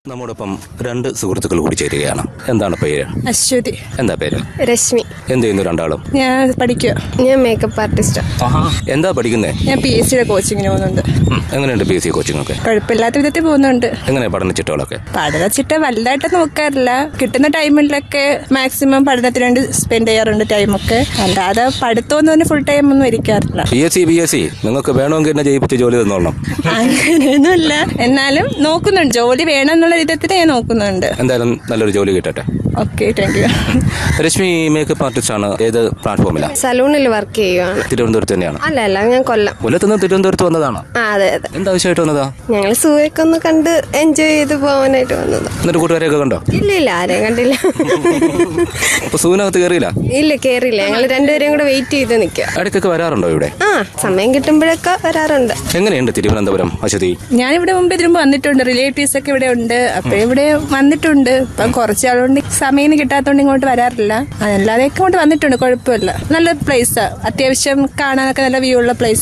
നമ്മോടൊപ്പം രണ്ട് സുഹൃത്തുക്കൾ കൂടി ചേരുകയാണ് എന്താണ് പേര് അശ്വതി എന്താ പേര് രശ്മി എന്ത് ചെയ്യുന്നു രണ്ടാളും ഞാൻ പഠിക്കുക ഞാൻ മേക്കപ്പ് ആർട്ടിസ്റ്റാ എന്താ പഠിക്കുന്നേ ഞാൻ പി എസ് സിയുടെ കോച്ചിങ്ങിന് പോകുന്നുണ്ട് ഉം, എങ്ങനെയുണ്ട് പി എസ് സി കോച്ചിങ് ഒക്കെ കുഴപ്പമില്ലാത്ത വിധത്തിൽ പോകുന്നുണ്ട് എങ്ങനെ പഠനച്ചിട്ടുകളൊക്കെ പഠനച്ചിട്ട വലുതായിട്ട് നോക്കാറില്ല കിട്ടുന്ന ടൈമിലൊക്കെ മാക്സിമം പഠനത്തിന് വേണ്ടി സ്പെൻഡ് ചെയ്യാറുണ്ട് ടൈമൊക്കെ അല്ലാതെ പഠിത്തം എന്ന് പറഞ്ഞാൽ ഫുൾ ടൈം ഒന്നും ഇരിക്കാറില്ല P S C P S C നിങ്ങൾക്ക് വേണമെങ്കിൽ എന്നെ ജയിപ്പിച്ച് ജോലി തന്നോളണം അങ്ങനെയൊന്നുമില്ല എന്നാലും നോക്കുന്നുണ്ട് ജോലി വേണം എന്നുള്ള വിധത്തിൽ ഞാൻ നോക്കുന്നുണ്ട് എന്തായാലും നല്ലൊരു ജോലി കിട്ടട്ടെ okay thank you Rashmi makeup artist ആണ് ഏത് പ്ലാറ്റ്ഫോമിലാണ് സലൂണിൽ വർക്ക് ചെയ്യുവാണ് തിരുവനന്തപുരത്ത് തന്നെയാണ് അല്ല അല്ല ഞാൻ കൊല്ലം കൊല്ലത്ത് നിന്ന് തിരുവനന്തപുരത്ത് വന്നതാണ് ആ അതെ അതെ എന്താവശ്യമായിട്ട് വന്നതാ ഞങ്ങൾ സൂയൊക്കെ ഒന്ന് കണ്ട് എൻജോയ് ചെയ്ത് പോകാനായിട്ട് വന്നത് എന്നിട്ട് കൂട്ടുകാരെയൊക്കെ കണ്ടോ ഇല്ല ഇല്ല ആരെയും കണ്ടില്ല അപ്പൊ സൂവിനകത്ത് കയറിയില്ല ഇല്ല കേറില്ല ഞങ്ങൾ രണ്ടുപേരെയും കൂടെ വെയിറ്റ് ചെയ്ത് നിൽക്കുക ഇടയ്ക്കൊക്കെ വരാറുണ്ടോ ഇവിടെ ആ സമയം കിട്ടുമ്പോഴൊക്കെ വരാറുണ്ട് എങ്ങനെയുണ്ട് തിരുവനന്തപുരം അശ്വതി ഞാനിവിടെ മുമ്പ് ഇതിനു മുമ്പ് വന്നിട്ടുണ്ട് റിലേറ്റീവ്സ് ഒക്കെ ഇവിടെ ഉണ്ട് അപ്പൊ ഇവിടെ വന്നിട്ടുണ്ട് ഇപ്പം കുറച്ചാളുകൊണ്ട് സമയം കിട്ടാത്തതുകൊണ്ട് ഇങ്ങോട്ട് വരാറില്ല അതല്ലാതെയൊക്കെ ഇങ്ങോട്ട് വന്നിട്ടുണ്ട് കുഴപ്പമില്ല നല്ല പ്ലേസാ അത്യാവശ്യം കാണാനൊക്കെ നല്ല വ്യൂ ഉള്ള പ്ലേസ്